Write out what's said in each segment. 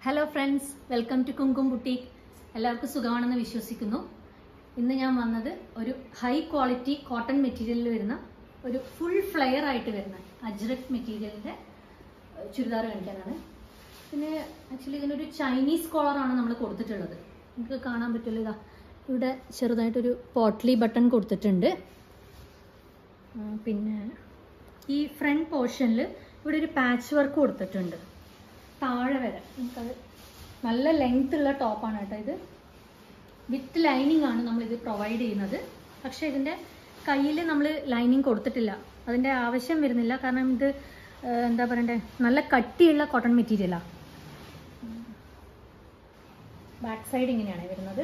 hello friends welcome to Kumkum boutique എല്ലാവർക്കും സുഖമാണെന്ന് വിശ്വസിക്കുന്നു ഇന്ന് ഞാൻ വന്നത് ഒരു ഹൈ ക്വാളിറ്റി കോട്ടൺ മെറ്റീരിയലിൽ വരുന്ന ഒരു ഫുൾ ഫ്ലെയർ ആയിട്ട് വരുന്ന അജ്രക് മെറ്റീരിയലിന്റെ ചുരിദാർ കാണിക്കാനാണ് പിന്നെ ആക്ച്വലി ഇതിനൊരു ചൈനീസ് കോളറാണ് നമ്മൾ കൊടുത്തിട്ടുള്ളത് നിങ്ങൾക്ക് കാണാൻ പറ്റുമല്ലോ ഇതാ ഇവിടെ ചെറുതായിട്ടൊരു പോട്ട്ലി ബട്ടൺ കൊടുത്തിട്ടുണ്ട് ആ, പിന്നെ ഈ ഫ്രണ്ട് പോർഷനിൽ ഇവിടെ ഒരു പാച്ച് വർക്ക് കൊടുത്തിട്ടുണ്ട് താഴെ വരെ നമുക്കത് നല്ല ലെങ്ത് ഉള്ള ടോപ്പാണ് കേട്ടോ ഇത് വിത്ത് ലൈനിങ് ആണ് നമ്മൾ ഇത് പ്രൊവൈഡ് ചെയ്യുന്നത് പക്ഷേ ഇതിൻ്റെ കയ്യിൽ നമ്മൾ ലൈനിങ് കൊടുത്തിട്ടില്ല അതിൻ്റെ ആവശ്യം വരുന്നില്ല കാരണം ഇത് ആ, എന്താ പറയണ്ടേ നല്ല കട്ടിയുള്ള കോട്ടൺ മെറ്റീരിയലാണ് ബാക്ക് സൈഡ് ഇങ്ങനെയാണ് വരുന്നത്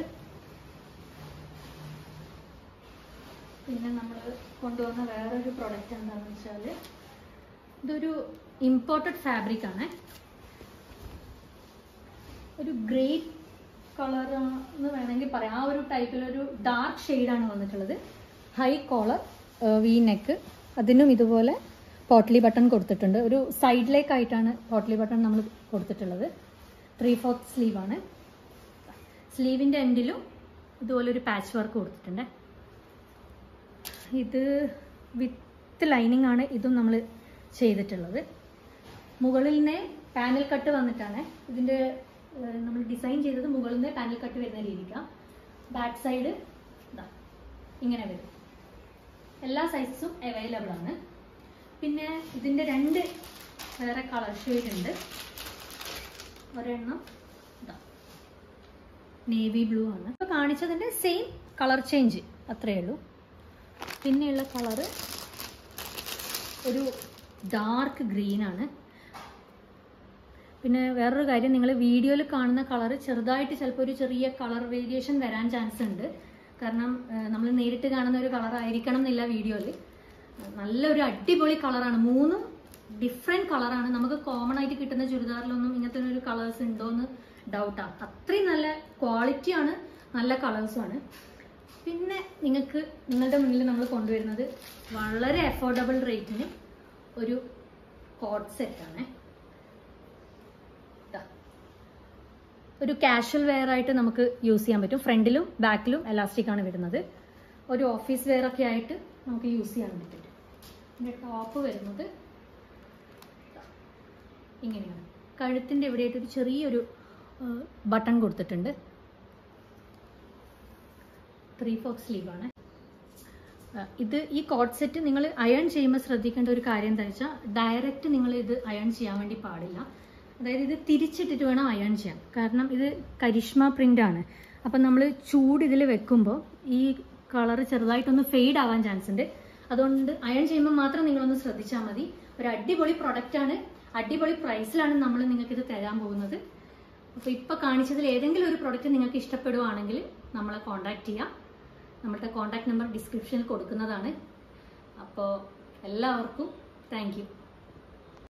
പിന്നെ നമ്മൾ കൊണ്ടുവന്ന വേറൊരു പ്രൊഡക്റ്റ് എന്താണെന്ന് വെച്ചാൽ ഇതൊരു ഇമ്പോർട്ടഡ് ഫാബ്രിക് ആണ് ഒരു ഗ്രേ കളർ എന്ന് വേണമെങ്കിൽ പറയാം ആ ഒരു ടൈപ്പിലൊരു ഡാർക്ക് ഷെയ്ഡാണ് വന്നിട്ടുള്ളത് ഹൈ കോളർ വി നെക്ക് അതിനും ഇതുപോലെ പോട്ട്ലി ബട്ടൺ കൊടുത്തിട്ടുണ്ട് ഒരു സൈഡിലേക്കായിട്ടാണ് പോട്ട്ലി ബട്ടൺ നമ്മൾ കൊടുത്തിട്ടുള്ളത് ത്രീ ഫോർത്ത് സ്ലീവാണ് സ്ലീവിൻ്റെ എൻഡിലും ഇതുപോലെ ഒരു പാച്ച് വർക്ക് കൊടുത്തിട്ടുണ്ട് ഇത് വിത്ത് ലൈനിങ് ആണ് ഇതും നമ്മൾ ചെയ്തിട്ടുള്ളത് മുകളിൽ നിന്ന് പാനൽ കട്ട് വന്നിട്ടാണ് ഇതിൻ്റെ നമ്മൾ ഡിസൈൻ ചെയ്തത് മുകളിൽ നിന്ന് പാനൽ കട്ട് വരുന്ന രീതിക്കാണ് ബാക്ക് സൈഡ് ഇതാ ഇങ്ങനെ വരും എല്ലാ സൈസസും അവൈലബിൾ ആണ് പിന്നെ ഇതിൻ്റെ രണ്ട് വേറെ കളർ ഷെയ്ഡ് ഉണ്ട് ഒരെണ്ണം ഇതാ നേവി ബ്ലൂ ആണ് ഇപ്പോൾ കാണിച്ചതിൻ്റെ സെയിം കളർ ചേഞ്ച് അത്രയേ ഉള്ളൂ പിന്നെയുള്ള കളറ് ഒരു ഡാർക്ക് ഗ്രീൻ ആണ് പിന്നെ വേറൊരു കാര്യം നിങ്ങൾ വീഡിയോയിൽ കാണുന്ന കളർ ചെറുതായിട്ട് ചിലപ്പോൾ ഒരു ചെറിയ കളർ വേരിയേഷൻ വരാൻ ചാൻസ് ഉണ്ട് കാരണം നമ്മൾ നേരിട്ട് കാണുന്ന ഒരു കളർ ആയിരിക്കണം എന്നില്ല വീഡിയോയിൽ നല്ലൊരു അടിപൊളി കളറാണ് മൂന്നും ഡിഫറെൻറ്റ് കളറാണ് നമുക്ക് കോമൺ ആയിട്ട് കിട്ടുന്ന ചുരിദാറിലൊന്നും ഇങ്ങനത്തെ ഒരു കളേഴ്സ് ഉണ്ടോ എന്ന് ഡൗട്ടാണ് അത്രയും നല്ല ക്വാളിറ്റിയാണ് നല്ല കളേഴ്സുമാണ് പിന്നെ നിങ്ങൾക്ക് നിങ്ങളുടെ മുന്നിൽ നമ്മൾ കൊണ്ടുവരുന്നത് വളരെ അഫോർഡബിൾ റേറ്റിന് ഒരു കോട്ട് സെറ്റാണ് ഒരു കാഷ്വൽ വെയർ ആയിട്ട് നമുക്ക് യൂസ് ചെയ്യാൻ പറ്റും ഫ്രണ്ടിലും ബാക്കിലും എലാസ്റ്റിക് ആണ് വരുന്നത് ഒരു ഓഫീസ് വെയർ ഒക്കെ ആയിട്ട് നമുക്ക് യൂസ് ചെയ്യാൻ പറ്റും ഇതിൻ്റെ ടോപ്പ് വരുന്നത് ദാ ഇങ്ങനെയാണ് കഴുത്തിൻ്റെ ഇവിടെയായിട്ട് ഒരു ചെറിയൊരു ബട്ടൺ കൊടുത്തിട്ടുണ്ട് ത്രീ ഫോക്ക് സ്ലീവ് ആണ് ആ, ഇത് ഈ കോട്ട് സെറ്റ് നിങ്ങൾ അയൺ ചെയ്യുമ്പോൾ ശ്രദ്ധിക്കേണ്ട ഒരു കാര്യം എന്താ വെച്ചാൽ ഡയറക്റ്റ് നിങ്ങൾ ഇത് അയൺ ചെയ്യാൻ വേണ്ടി പാടില്ല അതായത് ഇത് തിരിച്ചിട്ടിട്ട് വേണം അയൺ ചെയ്യാൻ കാരണം ഇത് കരിഷ്മ പ്രിന്റ് ആണ് അപ്പം നമ്മൾ ചൂട് ഇതിൽ വെക്കുമ്പോൾ ഈ കളർ ചെറുതായിട്ടൊന്ന് ഫെയ്ഡ് ആവാൻ ചാൻസ് ഉണ്ട് അതുകൊണ്ട് അയൺ ചെയ്യുമ്പോൾ മാത്രം നിങ്ങളൊന്ന് ശ്രദ്ധിച്ചാൽ മതി ഒരു അടിപൊളി പ്രൊഡക്റ്റ് ആണ് അടിപൊളി പ്രൈസിലാണ് നമ്മൾ നിങ്ങൾക്ക് ഇത് തരാൻ പോകുന്നത് അപ്പോൾ ഇപ്പോൾ കാണിച്ചതിൽ ഏതെങ്കിലും ഒരു പ്രൊഡക്റ്റ് നിങ്ങൾക്ക് ഇഷ്ടപ്പെടുവാണെങ്കിൽ നമ്മളെ കോൺടാക്ട് ചെയ്യാം നമ്മളുടെ കോൺടാക്ട് നമ്പർ ഡിസ്ക്രിപ്ഷനിൽ കൊടുക്കുന്നതാണ് അപ്പോൾ എല്ലാവർക്കും താങ്ക് യു